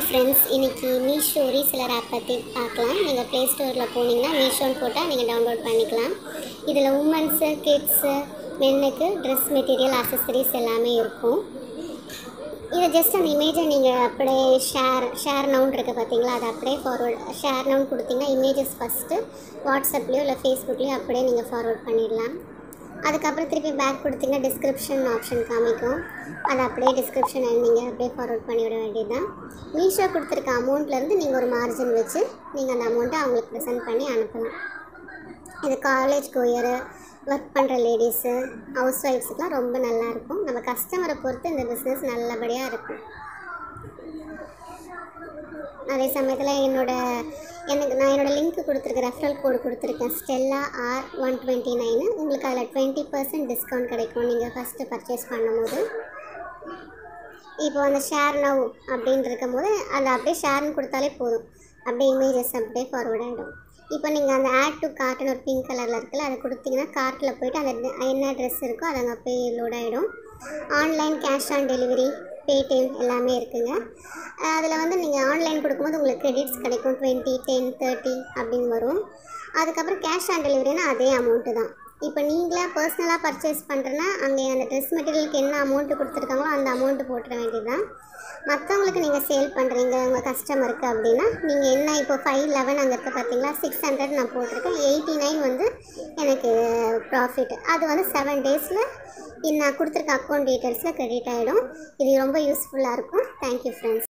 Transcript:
friends இன்றைக்கி Meesho reseller app பற்றி பார்க்கலாம் நீங்கள் ப்ளே ஸ்டோரில் போனீங்கன்னா மீஷோன்னு போட்டால் நீங்கள் டவுன்லோட் பண்ணிக்கலாம் இதில் உமன்ஸு கிட்ஸு மென்னுக்கு ட்ரெஸ் மெட்டீரியல் அசசரிஸ் எல்லாமே இருக்கும் இதை ஜஸ்ட் அந்த இமேஜை நீங்கள் அப்படியே ஷேர் ஷேர் நவுன் இருக்குது பார்த்தீங்களா அதை அப்படியே ஃபார்வர்ட் ஷேர் நவுன் கொடுத்தீங்கன்னா இமேஜஸ் ஃபஸ்ட்டு வாட்ஸ்அப்லேயோ இல்லை ஃபேஸ்புக்லேயோ அப்படியே நீங்கள் ஃபார்வர்ட் பண்ணிடலாம் அதுக்கப்புறம் திருப்பி பேக் கொடுத்தீங்கன்னா டிஸ்கிரிப்ஷன் ஆப்ஷன் காமிக்கும் அதை அப்படியே டிஸ்கிரிப்ஷன் நீங்கள் அப்படியே ஃபார்வர்ட் பண்ணிவிட வேண்டியது தான் மீஷோ கொடுத்துருக்க அமௌண்ட்லேருந்து நீங்கள் ஒரு மார்ஜின் வச்சு நீங்கள் அந்த அமௌண்ட்டை அவங்களுக்கு ப்ரெசென்ட் பண்ணி அனுப்பலாம் இது காலேஜ் கோயரு ஒர்க் பண்ணுற லேடிஸு ஹவுஸ் ஒய்ஃப்ஸுக்கெலாம் ரொம்ப நல்லாயிருக்கும் நம்ம கஸ்டமரை பொறுத்து இந்த பிஸ்னஸ் நல்லபடியாக இருக்கும் அதே சமயத்தில் என்னோட எனக்கு நான் என்னோடய லிங்க் கொடுத்துருக்கேன் ரெஃபரல் கோடு கொடுத்துருக்கேன் Stella R one twenty nine உங்களுக்கு அதில் டுவெண்ட்டி பர்சன்ட் டிஸ்கவுண்ட் கிடைக்கும் நீங்கள் ஃபஸ்ட்டு பர்ச்சேஸ் பண்ணும்போது இப்போ அந்த ஷேர் நவ் அப்படின்னு இருக்கும் போது அதை அப்படியே ஷேர்னு கொடுத்தாலே போதும் அப்படியே இமேஜஸ் அப்படியே ஃபார்வர்ட் ஆகிடும் இப்போ நீங்கள் அந்த ஆட் டு கார்ட்னு ஒரு பிங்க் கலரில் இருக்குல்ல அதை கொடுத்தீங்கன்னா கார்ட்டில் போயிட்டு அந்த என்ன ட்ரெஸ் இருக்கோ அது அங்கே போய் லோட் ஆகிடும் online cash on delivery Paytm எல்லாமே இருக்குங்க அதில் வந்து நீங்கள் ஆன்லைன் கொடுக்கும்போது உங்களுக்கு கிரெடிட்ஸ் கிடைக்கும் டுவெண்ட்டி டென் தேர்ட்டி அப்படின்னு வரும் அதுக்கப்புறம் கேஷ் ஆன் டெலிவரினா அதே அமௌண்ட்டு தான் இப்போ நீங்களே பர்சனலாக பர்ச்சேஸ் பண்ணுறேன்னா அங்கே அந்த ட்ரெஸ் மெட்டீரியலுக்கு என்ன அமௌண்ட்டு கொடுத்துருக்காங்களோ அந்த அமௌண்ட்டு போட்டுற வேண்டியது தான் மற்றவங்களுக்கு நீங்கள் சேல் பண்ணுறீங்க உங்கள் கஸ்டமருக்கு அப்படின்னா நீங்கள் என்ன இப்போ ஃபைவ் லெவன் அங்கே இருக்க பார்த்தீங்களா சிக்ஸ் ஹண்ட்ரட் நான் போட்டிருக்கேன் எயிட்டி நைன் வந்து எனக்கு ப்ராஃபிட் அது வந்து செவன் டேஸில் நான் கொடுத்துருக்க அக்கௌண்ட் டீட்டெயில்ஸில் க்ரெடிட் ஆகிடும் இது ரொம்ப யூஸ்ஃபுல்லாக இருக்கும் தேங்க்யூ ஃப்ரெண்ட்ஸ்